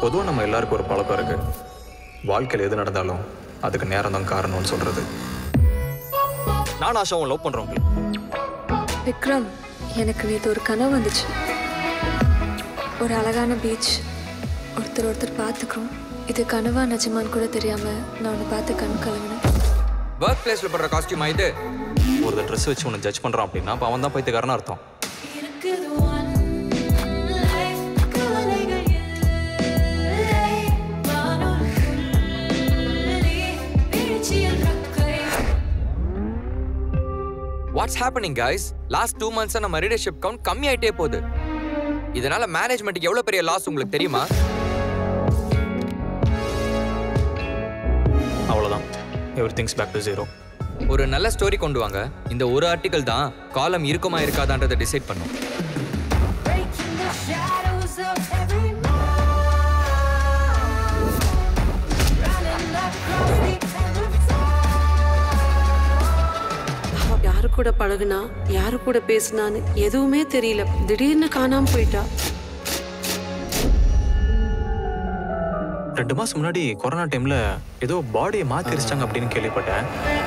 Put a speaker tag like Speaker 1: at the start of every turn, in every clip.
Speaker 1: பொதுவாக நம்ம எல்லாருக்கும் ஒரு பழக்கம் இருக்கு வாழ்க்கையில் எது நடந்தாலும் அதுக்கு நேரம் தான் காரணம்னு சொல்றது நான் ஆஷாவும் லவ் பண்றோம்
Speaker 2: விக்ரம் எனக்கு நேற்று ஒரு கனவு வந்துச்சு ஒரு அழகான பீச் ஒருத்தர் ஒருத்தர் பார்த்துக்கிறோம் இது கனவா நிஜமான்னு கூட தெரியாம நான் உன்னை பார்த்து கண் கலங்கினேன்
Speaker 3: ஒர்க் பிளேஸ்ல போடுற காஸ்டியூமா இது
Speaker 1: ஒரு ட்ரெஸ் வச்சு உன்னை ஜட்ஜ் பண்றான் அப்படின்னா அப்போ அவன் தான் பைத்தியக்காரன்னு அர்த்தம்
Speaker 3: what's happening guys last two மந்த்ஸா நம்ம ரீடர்ஷிப் கவுண்ட் கம்மி ஆயிட்டே போகுது இதனால மேனேஜ்மெண்ட்டுக்கு எவ்வளவு பெரிய லாஸ் உங்களுக்கு தெரியுமா
Speaker 1: அவ்வளோதான் every things back to zero
Speaker 3: ஒரு நல்ல ஸ்டோரி கொண்டு வாங்க இந்த ஒரு ஆர்டிகல் தான் காலம் இருக்குமா இருக்காதான்றதை டிசைட் பண்ணும்
Speaker 4: அவ யாரு கூட பழகுனா யாரு கூட பேசினான்னு எதுவுமே தெரியல திடீர்னு காணாம போயிட்டா
Speaker 1: ரெண்டு மாசம் முன்னாடி கொரோனா டைம்ல ஏதோ பாடியை மாத்திருச்சாங்க அப்படின்னு கேள்விப்பட்டேன்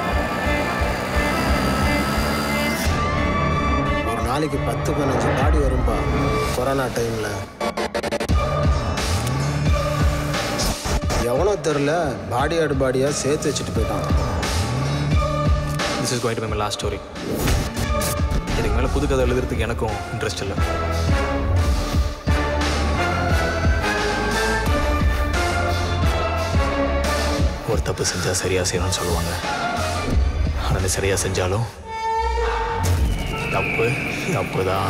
Speaker 5: ஒரு நாளைக்கு பத்து பதினஞ்சு பாடி வரும்பா கொரோனா டைம்ல எவனோ தெரில பாடி ஆடு பாடியா சேர்த்து வச்சுட்டு போயிட்டான்
Speaker 1: this is going to my last story இதுக்கு மேலே புது கதை எழுதுறதுக்கு எனக்கும் இன்ட்ரெஸ்ட் இல்லை ஒரு தப்பு செஞ்சால் சரியாக செய்யணும்னு சொல்லுவாங்க ஆனால் நீ சரியாக செஞ்சாலும் தப்பு தப்பு தான்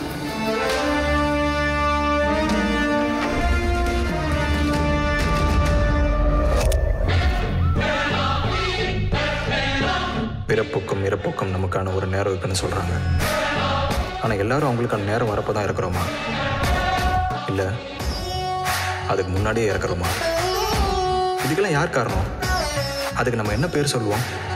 Speaker 1: பிறப்புக்கும் இறப்புக்கும் நமக்கான ஒரு நேரம் இருக்குன்னு சொல்கிறாங்க ஆனால் எல்லாரும் அவங்களுக்கான நேரம் வரப்போ தான் இருக்கிறோமா இல்லை அதுக்கு முன்னாடியே இறக்குறோமா இதுக்கெல்லாம் யார் காரணம் அதுக்கு நம்ம என்ன பேர் சொல்லுவோம்